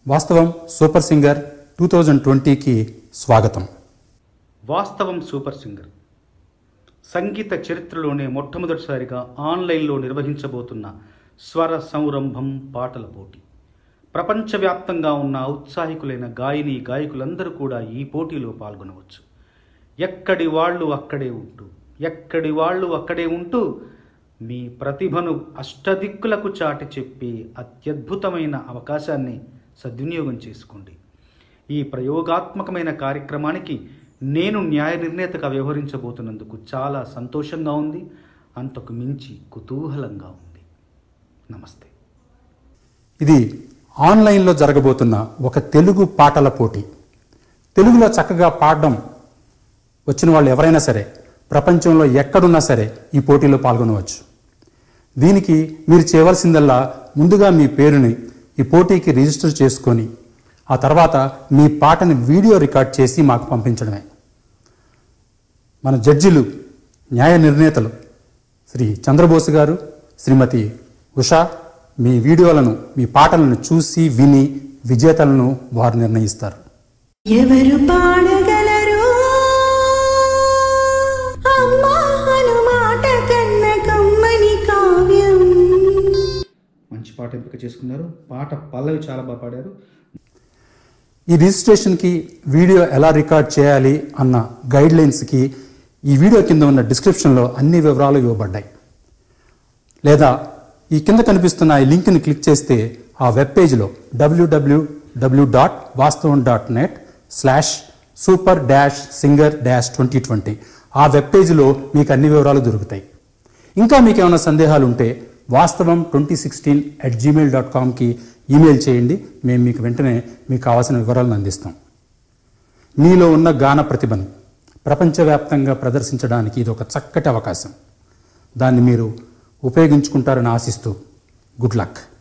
వాస్తవం super singer two thousand ట్వంటీకి స్వాగతం వాస్తవం సూపర్ సింగర్ సంగీత చరిత్రలోనే మొట్టమొదటిసారిగా ఆన్లైన్లో నిర్వహించబోతున్న స్వర సంరంభం పాటల పోటీ ప్రపంచవ్యాప్తంగా ఉన్న ఔత్సాహికులైన గాయని గాయకులందరూ కూడా ఈ పోటీలో పాల్గొనవచ్చు ఎక్కడి వాళ్ళు అక్కడే ఉంటూ ఎక్కడి వాళ్ళు అక్కడే ఉంటూ మీ ప్రతిభను అష్టదిక్కులకు చాటి చెప్పి అత్యద్భుతమైన అవకాశాన్ని సద్వినియోగం చేసుకోండి ఈ ప్రయోగాత్మకమైన కార్యక్రమానికి నేను న్యాయ నిర్ణేతగా వ్యవహరించబోతున్నందుకు చాలా సంతోషంగా ఉంది అంతకు మించి కుతూహలంగా ఉంది నమస్తే ఇది ఆన్లైన్లో జరగబోతున్న ఒక తెలుగు పాటల పోటీ తెలుగులో చక్కగా పాడడం వచ్చిన వాళ్ళు ఎవరైనా సరే ప్రపంచంలో ఎక్కడున్నా సరే ఈ పోటీలో పాల్గొనవచ్చు దీనికి మీరు చేయవలసిందల్లా ముందుగా మీ పేరుని ఈ పోటీకి రిజిస్టర్ చేసుకొని ఆ తర్వాత మీ పాటని వీడియో రికార్డ్ చేసి మాకు పంపించడమే మన జడ్జిలు న్యాయ నిర్ణేతలు శ్రీ చంద్రబోస్ గారు శ్రీమతి ఉషా మీ వీడియోలను మీ పాటలను చూసి విని విజేతలను వారు నిర్ణయిస్తారు ఎవరు పాడగలరు అమ్మా అను మాట కన్న కమ్మని కావ్యం మంచి పాట ఎంపిక చేసుకున్నారు పాట పల్లవి చాలా బాగా పాడారు ఈ రిజిస్ట్రేషన్కి వీడియో ఎలా రికార్డ్ చేయాలి అన్న గైడ్ లైన్స్కి ఈ వీడియో కింద ఉన్న డిస్క్రిప్షన్లో అన్ని వివరాలు ఇవ్వబడ్డాయి లేదా ఈ కింద కనిపిస్తున్న ఈ లింక్ని క్లిక్ చేస్తే ఆ వెబ్ పేజ్లో W W W dot Vaastavam dot net slash super dash singer dash twenty twenty ఆ వెబ్ పేజీలో మీకు అన్ని వివరాలు దొరుకుతాయి ఇంకా మీకు ఏమైనా సందేహాలు ఉంటే Vaastavam twenty sixteen at Gmail dot కామ్కి ఈమెయిల్ చేయండి మేము మీకు వెంటనే మీకు కావాల్సిన వివరాలను అందిస్తాం మీలో ఉన్న గాన ప్రతిభను ప్రపంచవ్యాప్తంగా ప్రదర్శించడానికి ఇది ఒక చక్కటి అవకాశం దాన్ని మీరు ఉపయోగించుకుంటారని ఆశిస్తూ గుడ్ లక్